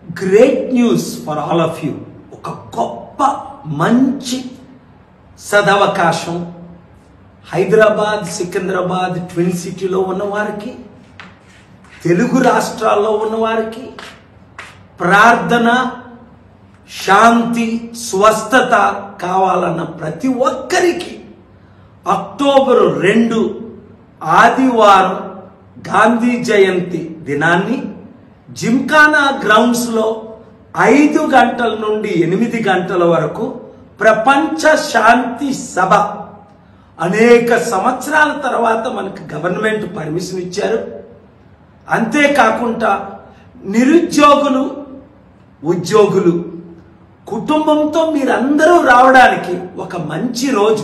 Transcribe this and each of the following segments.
great news for all of you ఒక గొప్ప మంచి సదవకాశం హైదరాబాద్ సికింద్రాబాద్ ట్విన్ సిటీలో ఉన్న వారికి తెలుగు రాష్ట్రాల్లో ఉన్న వారికి ప్రార్థన శాంతి స్వస్థత కావాలన్న ప్రతి ఒక్కరికి అక్టోబరు రెండు ఆదివారం గాంధీ జయంతి దినాన్ని జిమ్ఖానా గ్రౌండ్స్లో ఐదు గంటల నుండి ఎనిమిది గంటల వరకు ప్రపంచ శాంతి సభ అనేక సంవత్సరాల తర్వాత మనకు గవర్నమెంట్ పర్మిషన్ ఇచ్చారు అంతేకాకుండా నిరుద్యోగులు ఉద్యోగులు కుటుంబంతో మీరందరూ రావడానికి ఒక మంచి రోజు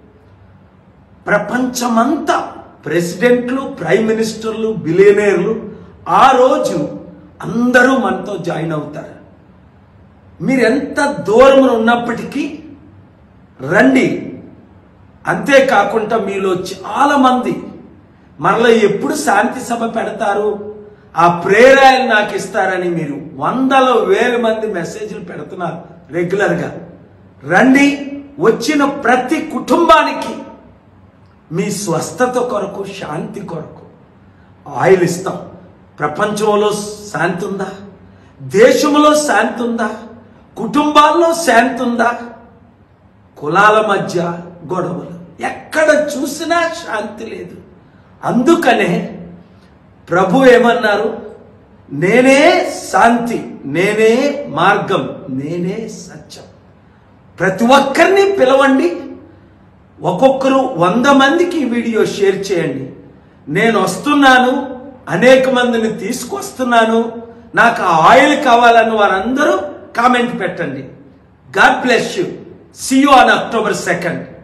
ప్రపంచమంతా ప్రెసిడెంట్లు ప్రైమ్ మినిస్టర్లు బిలియనేర్లు ఆ రోజు అందరూ మనతో జాయిన్ అవుతారు మీరు ఎంత దూరం ఉన్నప్పటికీ రండి అంతేకాకుండా మీలో చాలా మంది మరలా ఎప్పుడు శాంతి సభ పెడతారు ఆ ప్రేరాయలు నాకు ఇస్తారని మీరు వందల వేల మంది మెసేజ్లు పెడుతున్నారు రెగ్యులర్గా రండి వచ్చిన ప్రతి కుటుంబానికి మీ స్వస్థత కొరకు శాంతి కొరకు ఆయిల్ ఇస్తాం ప్రపంచంలో శాంతి ఉందా దేశంలో శాంతి ఉందా కుటుంబాల్లో శాంతి ఉందా కులాల మధ్య గొడవలు ఎక్కడ చూసినా శాంతి లేదు అందుకనే ప్రభు ఏమన్నారు నేనే శాంతి నేనే మార్గం నేనే సత్యం ప్రతి ఒక్కరిని పిలవండి ఒక్కొక్కరు వంద మందికి ఈ వీడియో షేర్ చేయండి నేను వస్తున్నాను అనేక మందిని తీసుకొస్తున్నాను నాకు ఆ ఆయిల్ కావాలని వారందరూ కామెంట్ పెట్టండి God bless you see you on October second